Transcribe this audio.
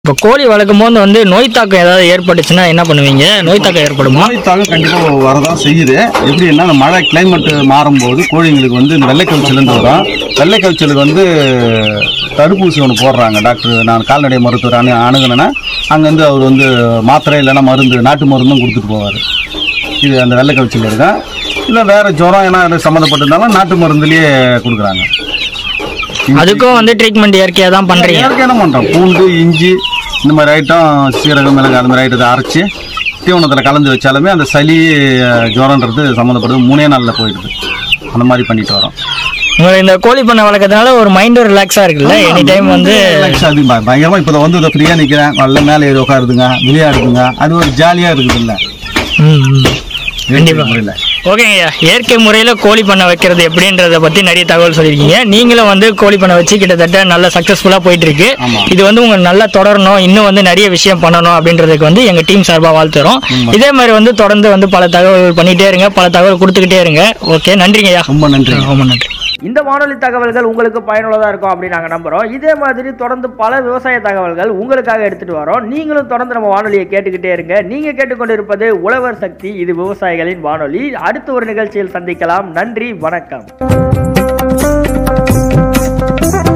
இப்போ கோழி வளர்க்கும் போது வந்து நோய் தாக்கம் ஏதாவது ஏற்பட்டுச்சுன்னா என்ன பண்ணுவீங்க நோய் தாக்கம் ஏற்படுமா நோய் தாக்கம் கண்டிப்பாக வரதான் செய்யுது எப்படின்னா இந்த மழை கிளைமேட் மாறும்போது கோழிங்களுக்கு வந்து இந்த வெள்ளை கவிச்சல்னு வரும் வெள்ளை கவிச்சலுக்கு வந்து தடுப்பூசி ஒன்று போடுறாங்க டாக்டர் நான் கால்நடை மருத்துவர் அணு அணுகுனேன்னா அங்கேருந்து அவர் வந்து மாத்திரை இல்லைன்னா மருந்து நாட்டு மருந்தும் கொடுத்துட்டு போவார் இது அந்த வெள்ளை கவிச்சல் இருக்கா இல்லை வேறு ஜுரம் ஏன்னா சம்மந்தப்பட்டிருந்தாலும் நாட்டு மருந்துலேயே கொடுக்குறாங்க அதுக்கும் வந்து ட்ரீட்மெண்ட் இயற்கையாக தான் பண்ணுறீங்க இயற்கையான பண்ணுறோம் பூண்டு இஞ்சி இந்த மாதிரி ஐட்டம் சீரகம் மிளகு அந்த மாதிரி ஐட்டத்தை அரைச்சி தீவனத்தில் கலந்து வச்சாலுமே அந்த சளி அஹ், ஜுரம்ன்றது சம்மந்தப்படுது மூணே நாளில் போயிடுது அந்த மாதிரி பண்ணிட்டு வரோம் உங்களுக்கு இந்த கோழி பண்ணை வளர்க்கறதுனால ஒரு மைண்டும் ரிலாக்ஸாக இருக்குல்ல எனி டைம் வந்து relax அது ப- பயங்கரமா இப்போ வந்து இதை ஃப்ரீயாக நிற்கிறேன் நல்ல மேலே ஏறி உட்காருதுங்க விளையாடுதுங்க அது ஒரு ஜாலியாக இருக்குது இல்லை ம், ம். கண்டிப்பா. முறையில் ஓகேங்கய்யா இயற்கை முறையில் கோழி பண்ணை வைக்கிறது எப்படின்றத பற்றி நிறைய தகவல் சொல்லியிருக்கீங்க நீங்களும் வந்து கோழி பண்ணை வச்சு கிட்டத்தட்ட நல்ல சக்ஸஸ்ஃபுல்லாக போயிட்டு இருக்கு ஆமா. இது வந்து உங்க நல்லா தொடரணும் இன்னும் வந்து நிறைய விஷயம் பண்ணணும் அப்படின்றதுக்கு வந்து எங்க டீம் சார்பாக வாழ்த்துறோம் இதே மாதிரி வந்து தொடர்ந்து வந்து பல தகவல் பண்ணிட்டே இருங்க பல தகவல் கொடுத்துக்கிட்டே இருங்க ஓகே நன்றிங்கய்யா ரொம்ப நன்றி ரொம்ப நன்றி இந்த வானொலி தகவல்கள் உங்களுக்கு பயனுள்ளதாக இருக்கும் அப்படின்னு நாங்கள் நம்புகிறோம் இதே மாதிரி தொடர்ந்து பல விவசாய தகவல்கள் உங்களுக்காக எடுத்துகிட்டு வரோம் நீங்களும் தொடர்ந்து நம்ம வானொலியை கேட்டுக்கிட்டே இருங்க நீங்கள் கேட்டுக்கொண்டிருப்பது உழவர் சக்தி இது விவசாயிகளின் வானொலி அடுத்த ஒரு நிகழ்ச்சியில் சந்திக்கலாம் நன்றி வணக்கம்